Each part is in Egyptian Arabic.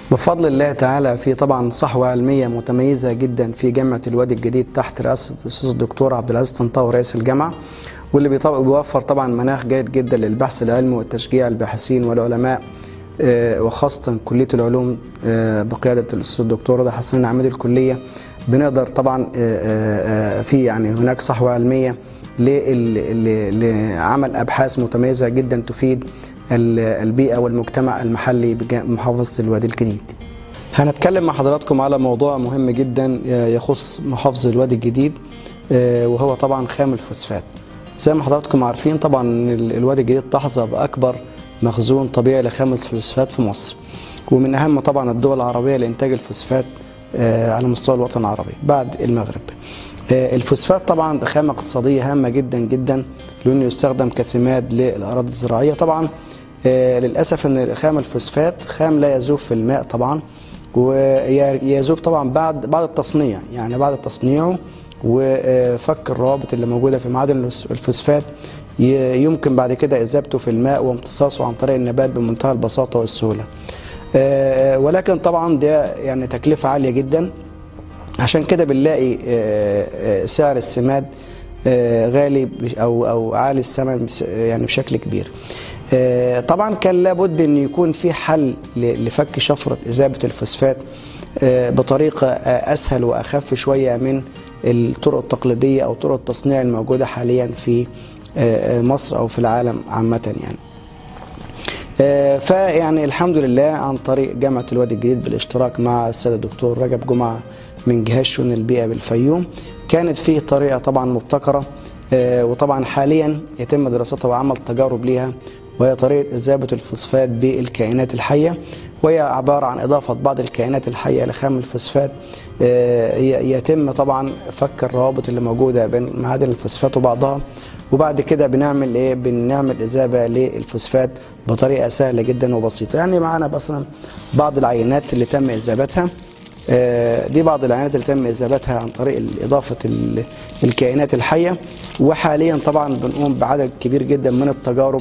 بفضل الله تعالى في طبعا صحوة علمية متميزة جدا في جامعة الوادي الجديد تحت رئاسة الأستاذ الدكتور عبد العزيز طنطاوي رئيس الجامعة واللي بيوفر طبعا مناخ جيد جدا للبحث العلمي وتشجيع الباحثين والعلماء وخاصة كلية العلوم بقيادة الأستاذ الدكتور رضا حسن عميد الكلية بنقدر طبعا في يعني هناك صحوة علمية لعمل أبحاث متميزة جدا تفيد البيئة والمجتمع المحلي بمحافظة الوادي الجديد هنتكلم مع حضراتكم على موضوع مهم جدا يخص محافظة الوادي الجديد وهو طبعا خام الفوسفات زي ما حضراتكم عارفين طبعا الوادي الجديد تحظى بأكبر مخزون طبيعي لخام الفوسفات في مصر ومن أهم طبعا الدول العربية لإنتاج الفوسفات على مستوى الوطن العربي بعد المغرب الفوسفات طبعا خامة اقتصادية هامة جدا جدا لأنه يستخدم كسماد للأراضي الزراعية طبعا للأسف أن خام الفوسفات خام لا يذوب في الماء طبعا ويذوب طبعا بعد بعد التصنيع يعني بعد تصنيعه وفك الروابط اللي موجودة في معادن الفوسفات يمكن بعد كده إذابته في الماء وامتصاصه عن طريق النبات بمنتهى البساطة والسهولة ولكن طبعا ده يعني تكلفة عالية جدا عشان كده بنلاقي سعر السماد غالي او او عالي الثمن يعني بشكل كبير. طبعا كان لابد ان يكون في حل لفك شفره اذابه الفوسفات بطريقه اسهل واخف شويه من الطرق التقليديه او طرق التصنيع الموجوده حاليا في مصر او في العالم عامه يعني. فيعني الحمد لله عن طريق جامعه الوادي الجديد بالاشتراك مع السيد الدكتور رجب جمعه من جهاز شؤون البيئه بالفيوم كانت فيه طريقه طبعا مبتكره وطبعا حاليا يتم دراستها وعمل تجارب ليها وهي طريقه اذابه الفوسفات بالكائنات الحيه وهي عباره عن اضافه بعض الكائنات الحيه لخام الفوسفات يتم طبعا فك الروابط اللي موجوده بين معادن الفوسفات وبعضها وبعد كده بنعمل ايه بنعمل اذابه للفوسفات بطريقه سهله جدا وبسيطه يعني معانا مثلا بعض العينات اللي تم اذابتها دي بعض العينات اللي تم اذابتها عن طريق اضافه الكائنات الحيه وحاليا طبعا بنقوم بعدد كبير جدا من التجارب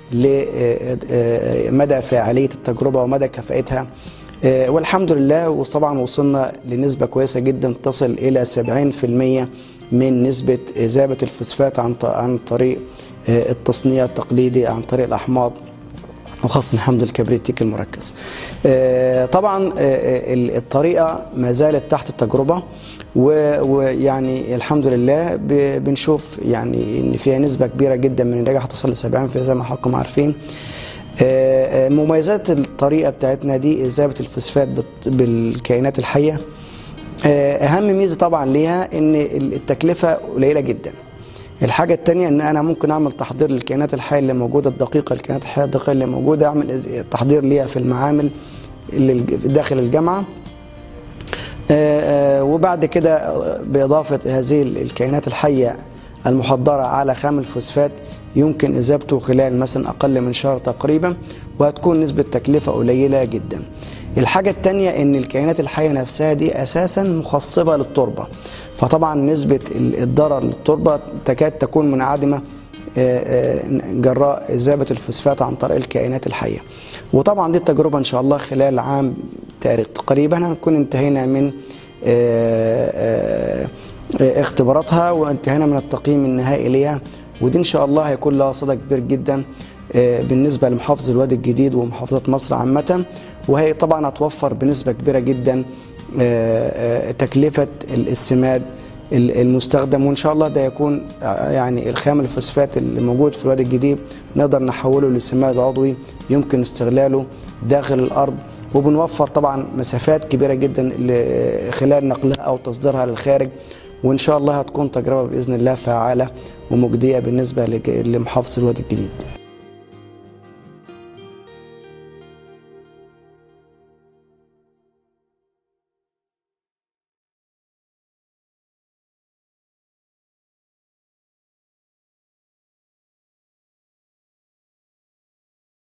لمدى فاعليه التجربه ومدى كفاءتها والحمد لله وطبعا وصلنا لنسبه كويسه جدا تصل الى 70% من نسبه اذابه الفوسفات عن عن طريق التصنيع التقليدي عن طريق الاحماض وخاصة الحمض الكبريتيك المركز طبعا الطريقة ما زالت تحت التجربة ويعني الحمد لله بنشوف يعني ان فيها نسبة كبيرة جدا من النجاح تصل ل 70% زي ما حضراتكم عارفين مميزات الطريقة بتاعتنا دي إذابة الفوسفات بالكائنات الحية أهم ميزة طبعا ليها إن التكلفة قليلة جدا الحاجة التانية ان انا ممكن اعمل تحضير للكائنات الحية اللي موجودة الدقيقة الكائنات الحية الدقيقة اللي موجودة اعمل تحضير ليها في المعامل اللي داخل الجامعة وبعد كده بإضافة هذه الكائنات الحية المحضرة على خام الفوسفات يمكن إذابته خلال مثلا أقل من شهر تقريبا وهتكون نسبة تكلفة قليلة جدا الحاجة التانية ان الكائنات الحية نفسها دي اساسا مخصبة للتربة فطبعا نسبة الضرر للتربة تكاد تكون منعدمة جراء إذابة الفوسفات عن طريق الكائنات الحية وطبعا دي التجربة إن شاء الله خلال عام تقريبا هنكون انتهينا من اختباراتها وانتهينا من التقييم النهائي ليها ودي إن شاء الله هيكون لها صدى كبير جدا بالنسبة لمحافظة الوادي الجديد ومحافظة مصر عامة وهي طبعا هتوفر بنسبة كبيرة جدا تكلفة السماد المستخدم وان شاء الله ده يكون يعني الخام الفوسفات اللي موجود في الوادي الجديد نقدر نحوله لسماد عضوي يمكن استغلاله داخل الارض وبنوفر طبعا مسافات كبيره جدا خلال نقلها او تصديرها للخارج وان شاء الله هتكون تجربه باذن الله فعاله ومجديه بالنسبه لمحافظه الوادي الجديد